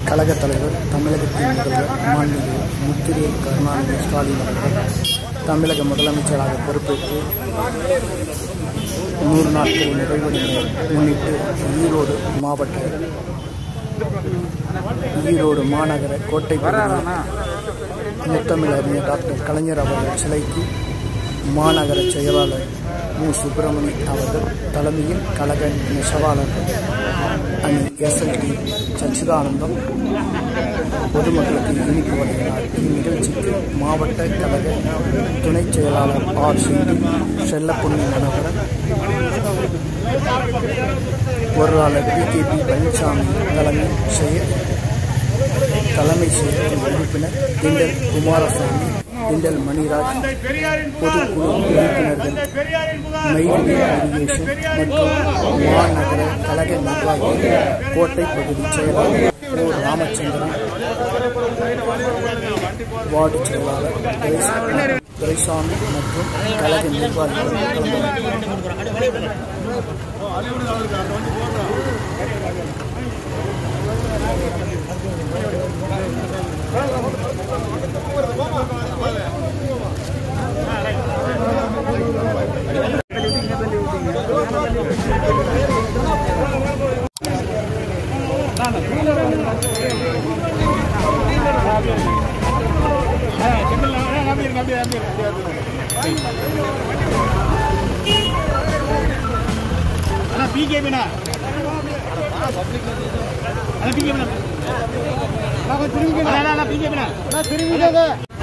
கழகத் தலைவர் தமிழகத்தின் முதல்வர் மாண்புமிகு முத்திரை கருணாநிதி ஸ்டாலின் அவர்கள் தமிழக முதலமைச்சராக பொறுப்பேற்று நூறு நாட்கள் நிறைவடைந்த முன்னிட்டு ஈரோடு மாவட்ட ஈரோடு மாநகர கோட்டை பகுதியில் முத்தமிழ் அறிஞர் டாக்டர் கலைஞர் அவர்கள் சிலைக்கு மாநகர செயலாளர் மு சுப்பிரமணி அவர்கள் தலைமையில் கழக நெசவாளர்கள் அணி எஸ்எல்டி சச்சிதானந்தம் பொதுமக்களுக்கு இனிப்பு வழங்கினார் இந்நிகழ்ச்சிக்கு மாவட்ட கழக துணைச் செயலாளர் ஆர் சிந்து செல்லப்பொன்னி மனோகரன் பொருளாளர் பிகேபி பழனிசாமி தலைமை செயல் தலைமை செயல் உறுப்பினர் திண்டல் குமாரசாமி திண்டல் மணிராஜ் பொதுக்குழு உறுப்பினர்கள் மைதிலி முருகேசன் மற்றும் மாநகர கழக நிர்வாகி கோட்டை பகுதி செயலாளர் ஓ ராமச்சந்திரன் வார்டு செயலாளர் துரைசா- துரைசாமி மற்றும் கழக நிர்வாகிகள் கலந்து அண்ணா பிகேபிண்ணா அண்ணா பிகேபிண்ணா திரும்பி பிகேபிண்ணா திரும்பி